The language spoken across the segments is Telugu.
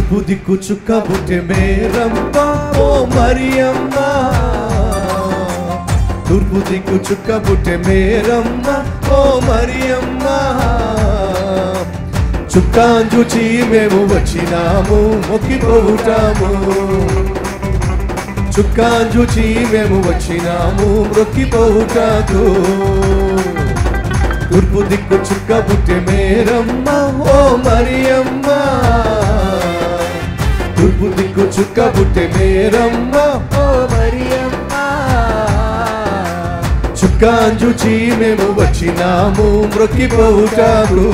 తూర్పు దిక్కు చుక్క పుట్టే మేరమ్మ ఓ మరియమ్మ తూర్పు దిక్కు చుక్క పుట్టే మేరమ్మ ఓ మరియమ్మ చుక్కాన్ చూచి మేము వచ్చినాము మొక్కిపోవుటాము చుక్కాన్ చూచి మేము వచ్చినాము మొక్కిపోవుటాకు తూర్పు దిక్కు చుక్క పుట్టే మేరమ్మ ఓ మరియమ్మ తూర్పు దిక్కు చుక్క పుట్టే మేరమ్మ ఓ మరియమ్మ చుక్కాన్ చూచి మేము వచ్చినాము మ్రొక్కిపోవుటాకు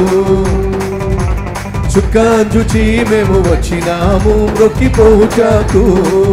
చుక్కాన్ చూచి మేము వచ్చినాము మ్రొక్కిపోవుటాకు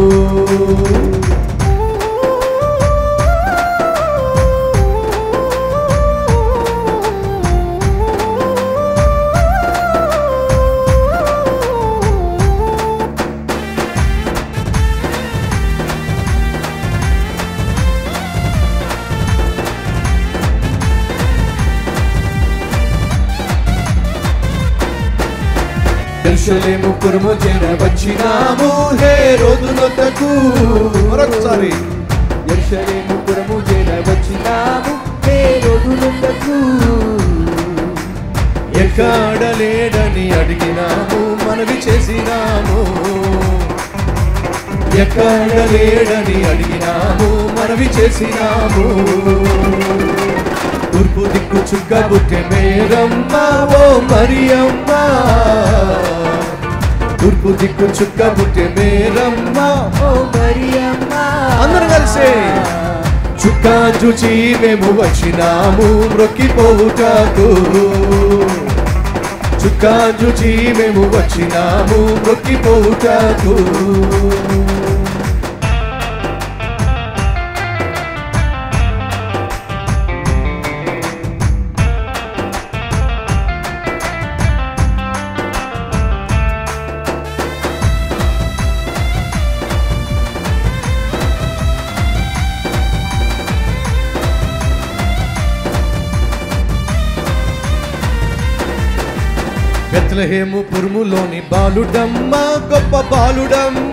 ఎరుషలేము పురము చేర వచ్చినాము హే రోజునొద్దకు మరొకసారి ఎరుషలేము పురము చేర వచ్చినాము హే రోజునొద్దకు ఎక్కడ లేడని అడిగినాము మనవి చేసినాము ఎక్కడ లేడని అడిగినాము మనవి చేసినాము తూర్పు దిక్కు చుక్క బుట్టె మేరమ్మ ఓ మరియమ్మ తూర్పు దిక్కు చుక్క బుట్టె మేరమ్మ ఓ మరియమ్మ అందరూ కలిసి చుక్క చూచి మేము వచ్చినాము మ్రొక్కిపోవుటాకు చుక్క చూచి మేము వచ్చినాము మ్రొక్కిపోవుటాకు బెత్లహేము పురుములోని బాలుడమ్మ గొప్ప బాలుడమ్మ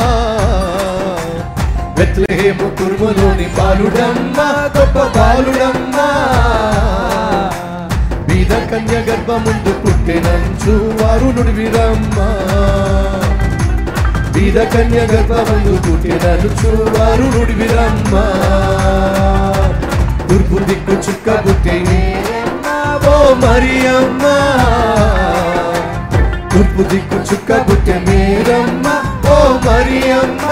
బెత్లహేము పురుములోని బాలుడమ్మ గొప్ప బాలుడమ్మ బీద కన్య గర్భ ముందు పుట్టినంచు వారు నుడివిరమ్మ బీద కన్య గర్భ ముందు పుట్టినంచు వారు నుడివిరమ్మ తూర్పు దిక్కు చుక్క పుట్టే ఓ మరియమ్మ తూర్పు దిక్కు చుక్క పుట్టే మేరమ్మ ఓ మరియమ్మ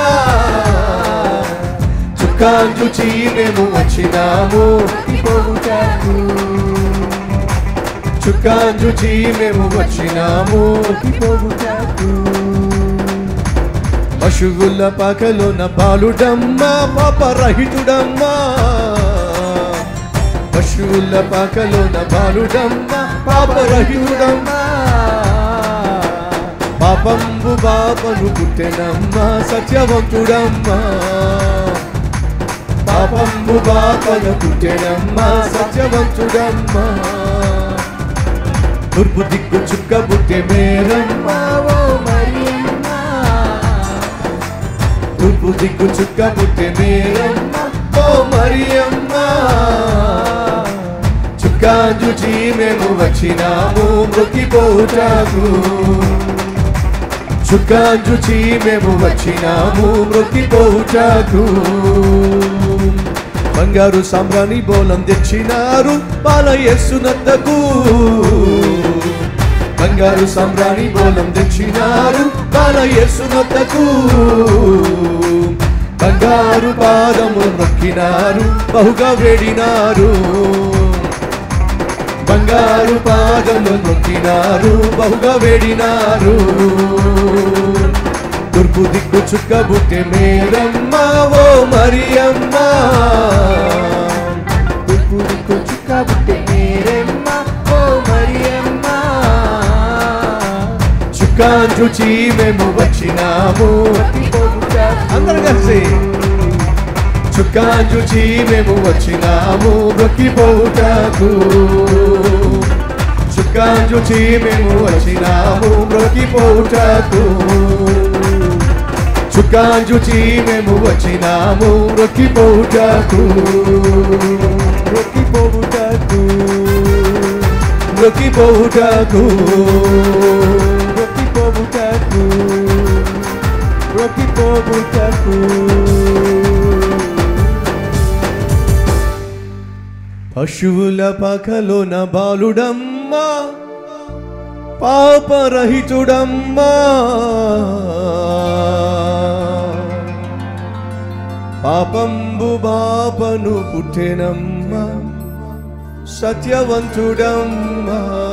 చుక్కాన్ చూచి మేము వచ్చినాము పోవుటాకు చుక్కాన్ చూచి మేము వచ్చినాము పోవుటాకు పశువుల పాకలోన బాలుడమ్మ పాపరహితుడమ్మ పశువుల పాకలోన బాలుడమ్మ పాపరహితుడమ్మ పాపంబు బాపను పుట్టెనమ్మ సత్యవంతుడమ్మ పాపంబు బాపను పుట్టెనమ్మ సత్యవంతుడమ్మ తూర్పు దిక్కు చుక్క పుట్టే మేరమ్మ ఓ మరియమ్మ తూర్పు దిక్కు చుక్క పుట్టే మేరమ్మ ఓ మరియమ్మ చుక్కా చూచి మేము వచ్చినాము మృతిపోటాకు చుక్కా చూచి మేము వచ్చినాము మృతిపోటాకు బంగారు సాంబ్రాణి బోలం తెచ్చినారు బాలయేసునద్దకు బంగారు సాంబ్రాణి బోలం తెచ్చినారు బాలయేసునద్దకు బంగారు పాదము నొక్కినారు బహుగా వేడినారు బంగారు పాదము నొక్కినారు బహుగా వేడినారు తూర్పు దిక్కు చుక్క బుట్టె మేరమ్మ ఓ మరియమ్మ తూర్పు దిక్కు చుక్క బుట్టె మేరమ్మ ఓ మరియమ్మ చుక్కాన్ చూచి మేము వచ్చినాము అందరు కలిసి చుక్కాన్ చూచి మేము వచ్చినాము మొక్కిపోవుటకు చుక్క చుక్కాను చూచి మేము వచ్చినాము మ్రొక్కిపోవుటకు చుక్కాను చూచి మేము వచ్చినాము మ్రొక్కిపోవుటకు మ్రొక్కిపోవుటకు మ్రొక్కిపోవుటకు మ్రొక్కిపోవుటకు మ్రొక్కిపోవుటకు పశువుల పకలోన బాలుడమ్మా పాపరహితుడమ్మా పాపంబు బాపను పుట్టెనమ్మా సత్యవంతుడమ్మా